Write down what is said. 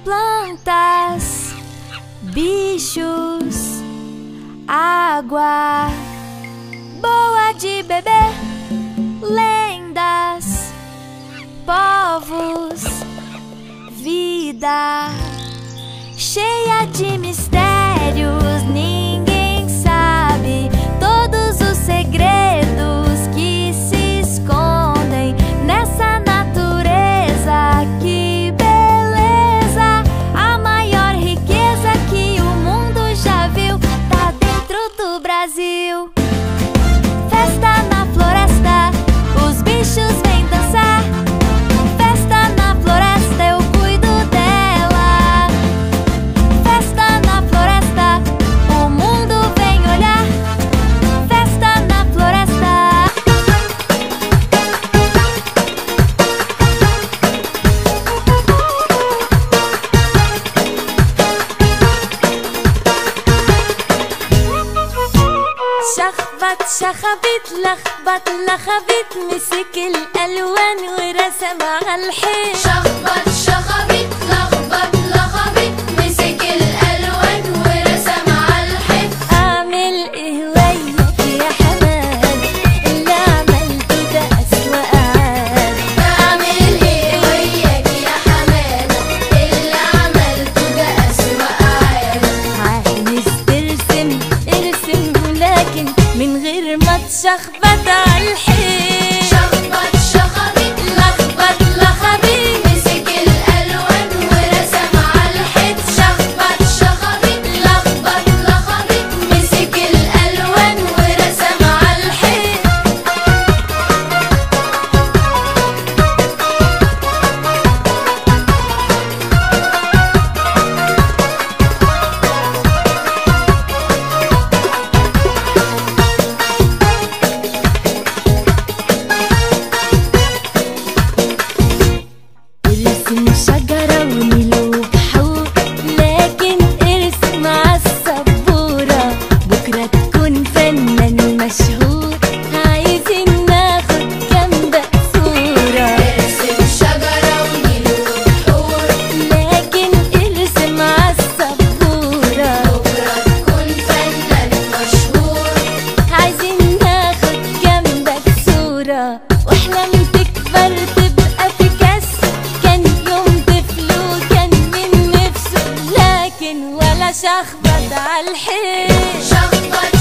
plantas, bichos, água boa de beber, lendas, povos, vida cheia de mistérios. Ninguém sabe todos os segredos que se escondem nessa natureza. Que beleza! A maior riqueza que o mundo já viu tá dentro do Brasil. Festa na floresta, os bichos vêm dançar. Festa na floresta, eu cuido dela. Festa na floresta, o mundo vem olhar. Festa na floresta. شخبط شخبيط لخبط لخبيط مسك الالوان ورسم على الحيط شخبط شخبط لخبط لخبط مسك الألوان ورسم على الحيط اعمل ايه وياك يا حماد اللي عملته ده اسوأ عاد أعمل إيه وياك يا حمادة اللي عملته ده أسوأ عادة عايز ترسم ارسم لكن من غير ما تشخبط على الحيط شخبط شخبط لخبط لخبط مسك الألوان ورسم على الحيط شخبط شخبط لخبط لخبط مسك الألوان ورسم على الحيط ارسم شجرة ونيل وبحور لكن ارسم عالسبورة بكرة تكون فنان مشهور عايزين ناخد جنبك صورة ارسم شجرة ونيل وبحور لكن ارسم عالسبورة بكرة تكون فنان مشهور عايزين ناخد جنبك صورة واحلم تكبر تبقى في كسر كان يوم طفل وكان من نفسه لكن ولا شخبط على الحيط شخبط